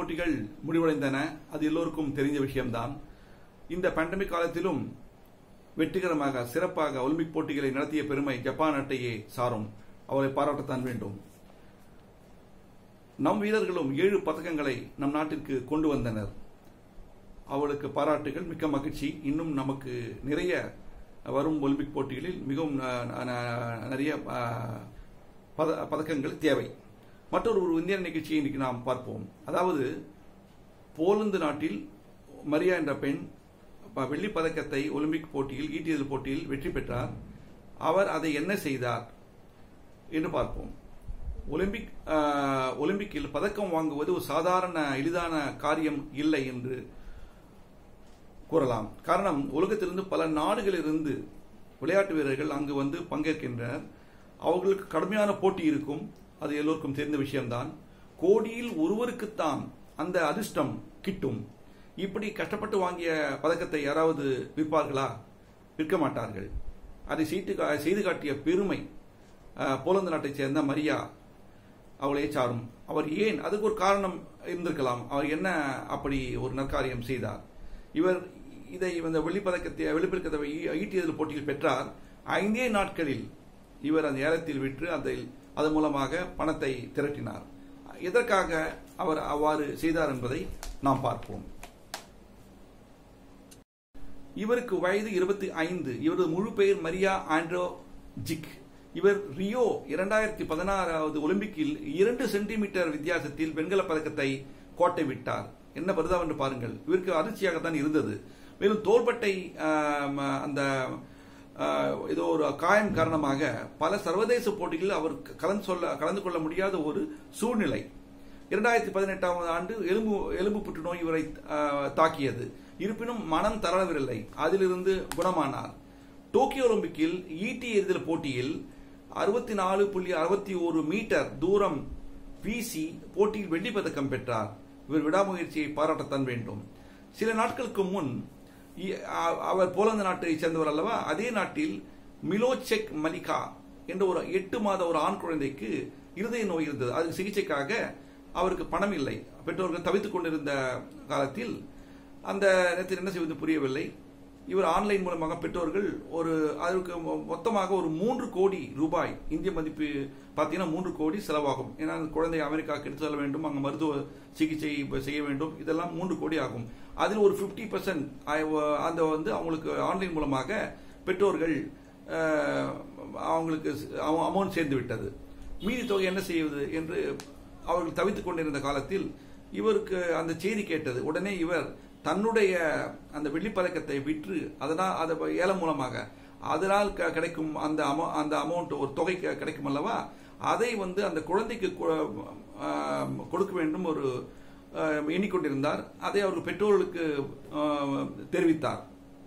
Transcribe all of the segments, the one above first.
போட்டிகள் முடிவடைந்தன அது எல்லோருக்கும் தெரிந்த விஷயம்தான் இந்த பேண்டமிக் காலத்திலும் வெற்றிகரமாக சிறப்பாக ஒலிம்பிக் போட்டிகளை நடத்திய பெருமை ஜப்பான் நாட்டையே சாரும் அவரை பாராட்டத்தான் வேண்டும் நம் வீரர்களும் ஏழு பதக்கங்களை நம் நாட்டிற்கு கொண்டு வந்தனர் அவளுக்கு பாராட்டுகள் மிக்க மகிழ்ச்சி இன்னும் நமக்கு நிறைய வரும் ஒலிம்பிக் போட்டிகளில் மிகவும் அஹ், அஹ், நிறைய அஹ், பத- பதக்கங்கள் தேவை மற்றொரு ஒரு இந்திய நிகழ்ச்சியை இன்னைக்கு நாம் பார்ப்போம் அதாவது போலந்து நாட்டில் மரியா என்ற பெண் ப- வெள்ளிப் பதக்கத்தை ஒலிம்பிக் போட்டியில் ஈட்டியல் போட்டியில் வெற்றி பெற்றார் அவர் அதை என்ன செய்தார் என்று பார்ப்போம் ஒலிம்பிக் ஆஹ், ஒலிம்பிக்கில் பதக்கம் வாங்குவது ஒரு சாதாரண எளிதான காரியம் இல்லை என்று கூறலாம் காரணம் உலகத்திலிருந்து பல நாடுகளிலிருந்து விளையாட்டு வீரர்கள் அங்கு வந்து பங்கேற்கின்றனர் அவர்களுக்கு கடுமையான போட்டி இருக்கும் அது எல்லோருக்கும் தெரிந்த விஷயம்தான் கோடியில் ஒருவருக்குத்தான் அந்த அதிர்ஷ்டம் கிட்டும் இப்படி கஷ்டப்பட்டு வாங்கிய பதக்கத்தை யாராவது விற்பார்களா விற்க மாட்டார்கள் அதை செய்து கா- செய்து காட்டிய பெருமை ஆஹ், போலந்து நாட்டைச் சேர்ந்த மரியா அவளை சாரும் அவர் ஏன் அதுக்கு ஒரு காரணம் இருந்திருக்கலாம் அவர் என்ன அப்படி ஒரு நற்காரியம் செய்தார் இவர் இதை இந்த வெள்ளிப்பதக்கத்தை வெள்ளிப்பதக்கத்தை ஈ- ஈட்டியதில் போட்டியில் பெற்றார் ஐந்தே நாட்களில் இவர் அந்த ஏலத்தில் விற்று அதில் அதன் மூலமாக பணத்தை திரட்டினார் எதற்காக அவர் அவ்வாறு செய்தார் என்பதை நாம் பார்ப்போம் இவருக்கு வயது இருபத்தி ஐந்து இவரது முழு பெயர் மரியா ஆண்ட்ரோ ஜிக் இவர் ரியோ இரண்டாயிரத்தி பதினாறாவது ஒலிம்பிக்கில் இரண்டு சென்டிமீட்டர் வித்தியாசத்தில் வெண்கலப் பதக்கத்தை கோட்டை விட்டார் என்ன பரிதாபம் என்று பாருங்கள் இவருக்கு அதிர்ச்சியாகத்தான் இருந்தது மேலும் தோள்பட்டை ஆம், அந்த ஆ, ஏதோ ஒரு காயம் காரணமாக பல சர்வதேச போட்டிகளில் அவர் கலந்து சொல்ல கலந்து கொள்ள முடியாத ஒரு சூழ்நிலை இரண்டாயிரத்தி பதினெட்டாம் ஆண்டு எலும்பு எலும்பு புற்றுநோய் இவரை ஆ, தாக்கியது இருப்பினும் மனம் தளரவில்லை அதிலிருந்து குணமானார் டோக்கியோ ஒலிம்பிக்கில் ஈட்டி எறிதல் போட்டியில் அறுபத்தி நாலு புள்ளி அறுபத்தி ஒரு மீட்டர் தூரம் வீசி போட்டியில் வெள்ளிப் பதக்கம் பெற்றார் இவர் விடாமுயற்சியை பாராட்டத்தான் வேண்டும் சில நாட்களுக்கு முன் இ- அ- அவர் போலந்து நாட்டை சேர்ந்தவர் அல்லவா அதே நாட்டில் மிலோசெக் மலிகா என்ற ஒரு எட்டு மாத ஒரு ஆண் குழந்தைக்கு இருதய நோய் இருந்தது அதுக்கு சிகிச்சைக்காக அவருக்கு பணம் இல்லை பெற்றோர்கள் தவித்துக் கொண்டிருந்த காலத்தில் அந்த நேரத்தில் என்ன செய்வது புரியவில்லை இவர் ஆன்லைன் மூலமாக பெற்றோர்கள் ஒரு அதற்கு மொ- மொத்தமாக ஒரு மூன்று கோடி ரூபாய் இந்திய மதிப்பு பார்த்தீங்கன்னா மூன்று கோடி செலவாகும் ஏன்னா அந்த குழந்தை அமெரிக்காவுக்கு எடுத்து செல்ல வேண்டும் அங்கே மருத்துவ சிகிச்சை இப்ப செய்ய வேண்டும் இதெல்லாம் மூன்று கோடி ஆகும் அதில் ஒரு 50% பர்சன்ட் அந்த வந்து அவங்களுக்கு ஆன்லைன் மூலமாக பெற்றோர்கள் அஹ், அவங்களுக்கு அமௌண்ட் சேர்ந்து விட்டது மீதி தொகை என்ன செய்வது என்று அவர்கள் தவித்துக் கொண்டிருந்த காலத்தில் இவருக்கு அந்த செய்தி கேட்டது உடனே இவர் தன்னுடைய அந்த வெள்ளிப்பதக்கத்தை விற்று அதனால் அதை ஏலம் மூலமாக அதனால் க- கிடைக்கும் அந்த அமௌ அந்த அமௌண்ட் ஒரு தொகை க- கிடைக்கும் அல்லவா அதை வந்து அந்த குழந்தைக்கு கொ- ஆம், கொடுக்க வேண்டும் ஒரு ஆம், எண்ணிக்கொண்டிருந்தார் அதை அவர்கள் பெற்றோர்களுக்கு ஆம், தெரிவித்தார்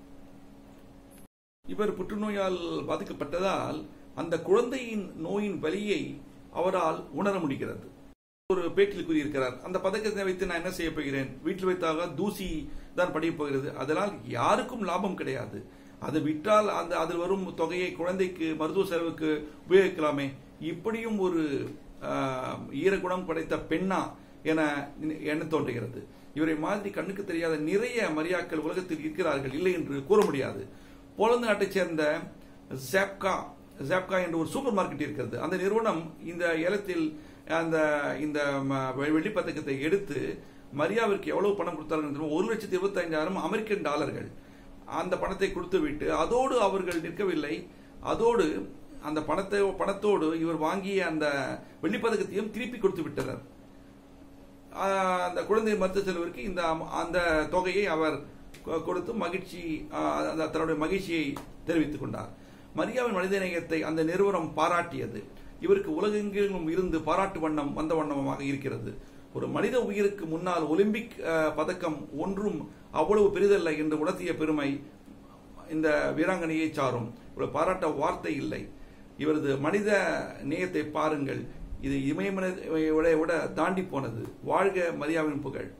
இவர் புற்றுநோயால் பாதிக்கப்பட்டதால் அந்த குழந்தையின் நோயின் வலியை அவரால் உணர முடிகிறது ஒரு பேட்டியில் கூறியிருக்கிறார் அந்த பதக்கத்தை வைத்து நான் என்ன செய்ய போகிறேன் வீட்டில் வைத்தாக தூசி தான் படிய போகிறது அதனால் யாருக்கும் லாபம் கிடையாது அது விற்றால் அந்த அதில் வரும் தொகையை குழந்தைக்கு மருத்துவ செலவுக்கு உபயோகிக்கலாமே இப்படியும் ஒரு ஆஹ், ஈரகுணம் படைத்த பெண்ணா என எண்ண தோன்றுகிறது இவரை மாதிரி கண்ணுக்கு தெரியாத நிறைய மரியாக்கள் உலகத்தில் இருக்கிறார்கள் இல்லை என்று கூற முடியாது போலந்து நாட்டைச் சேர்ந்த ஜாப்கா ஜாப்கா என்ற ஒரு சூப்பர் மார்க்கெட் இருக்கிறது அந்த நிறுவனம் இந்த ஏலத்தில் அந்த இந்த ம- வெள்ளிப் பதக்கத்தை எடுத்து மரியாவிற்கு எவ்வளவு பணம் கொடுத்தார்கள் தெரியுமா? ஒரு லட்சத்தி இருபத்தி ஐந்தாயிரம் அமெரிக்கன் டாலர்கள் அந்த பணத்தை கொடுத்து விட்டு அதோடு அவர்கள் நிற்கவில்லை அதோடு அந்த பணத்தை பணத்தோடு இவர் வாங்கிய அந்த வெள்ளிப் பதக்கத்தையும் திருப்பி கொடுத்து விட்டனர் ஆஹ் அந்த குழந்தை மருத்துவ செலவிற்கு இந்த அம- அந்த தொகையை அவர் கொ- கொடுத்து மகிழ்ச்சி ஆஹ் அந்த தன்னுடைய மகிழ்ச்சியை தெரிவித்துக் கொண்டார் மரியாவின் மனிதநேயத்தை அந்த நிறுவனம் பாராட்டியது இவருக்கு உலகெங்கிலும் இருந்து பாராட்டு வண்ணம் வந்த வண்ணமாக இருக்கிறது ஒரு மனித உயிருக்கு முன்னால் ஒலிம்பிக் ஆஹ், பதக்கம் ஒன்றும் அவ்வளவு பெரிதல்ல என்று உணர்த்திய பெருமை இந்த வீராங்கனையை சாரும் இவ்வளவு பாராட்ட வார்த்தை இல்லை இவரது மனித நேயத்தை பாருங்கள் இது இமயமனை விட விட தாண்டி போனது வாழ்க மரியாவின் புகழ்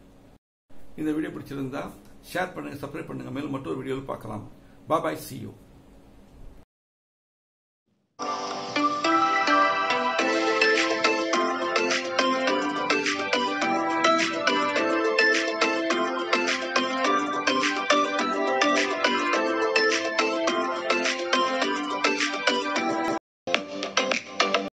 இந்த வீடியோ பிடிச்சிருந்தா ஷேர் பண்ணுங்க சப்ஸ்கிரைப் பண்ணுங்க மேலும் மற்றொரு வீடியோவில் பார்க்கலாம் பாபாய் சி யூ